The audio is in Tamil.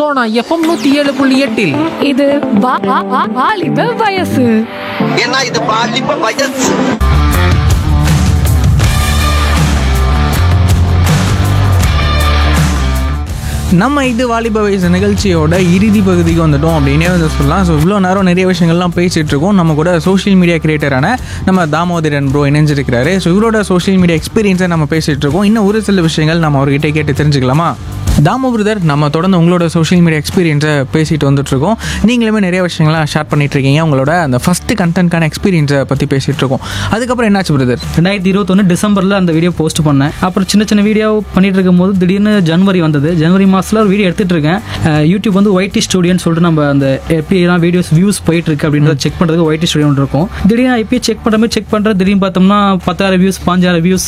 சோனா எஃப்எம் நூத்தி ஏழு புள்ளி எட்டில் இது வா- வா- வா- வாலிப வயசு ஏன்னா இது பாலிப்ப வயசு நம்ம இது வாலிப வயசு நிகழ்ச்சியோட இறுதி பகுதிக்கு வந்துட்டோம் அப்படின்னே வந்து சொல்லலாம் ஸோ இவ்வளோ நேரம் நிறைய விஷயங்கள்லாம் பேசிகிட்டு இருக்கோம் நம்ம கூட சோஷியல் மீடியா கிரியேட்டரான நம்ம தாமோதரன் ப்ரோ இணைஞ்சிருக்கிறாரு ஸோ இவரோட சோஷியல் மீடியா எக்ஸ்பீரியன்ஸை நம்ம பேசிகிட்டு இருக்கோம் இன்னும் ஒரு சில விஷயங்கள் நம்ம அவர்கிட்ட கேட்டு தெரிஞ்சுக்கலாமா தாமோ பிரதர் நம்ம தொடர்ந்து உங்களோட சோஷியல் மீடியா எக்ஸ்பீரியன்ஸை பேசிட்டு வந்துட்டு இருக்கோம் நீங்களுமே நிறைய விஷயங்கள்லாம் ஷேர் பண்ணிட்டு இருக்கீங்க உங்களோட அந்த ஃபஸ்ட்டு கண்டென்ட்கான எக்ஸ்பீரியன்ஸை பற்றி பேசிகிட்டு இருக்கோம் அதுக்கப்புறம் என்னாச்சு பிரதர் ரெண்டாயிரத்தி இருபத்தொன்று டிசம்பரில் அந்த வீடியோ போஸ்ட் பண்ணேன் அப்புறம் சின்ன சின்ன வீடியோ பண்ணிட்டு இருக்கும்போது திடீர்னு ஜனவரி வந்தது ஜனவரி மாதத்தில் ஒரு வீடியோ எடுத்துட்டு இருக்கேன் அஹ் யூடியூப் வந்து ஒய்டி ஸ்டுடியோன்னு சொல்லிட்டு நம்ம அந்த எப்படிலாம் வீடியோஸ் வியூஸ் போயிட்டு இருக்கு அப்படின்றத செக் பண்ணுறதுக்கு ஒய்டி ஸ்டுடியோ இருக்கும் திடீர்னு இப்பயே செக் பண்ணுற மாதிரி செக் பண்ணுறேன் திடீர்னு பார்த்தோம்னா பத்தாயிரம் வியூஸ் பாஞ்சாயிரம் வியூஸ்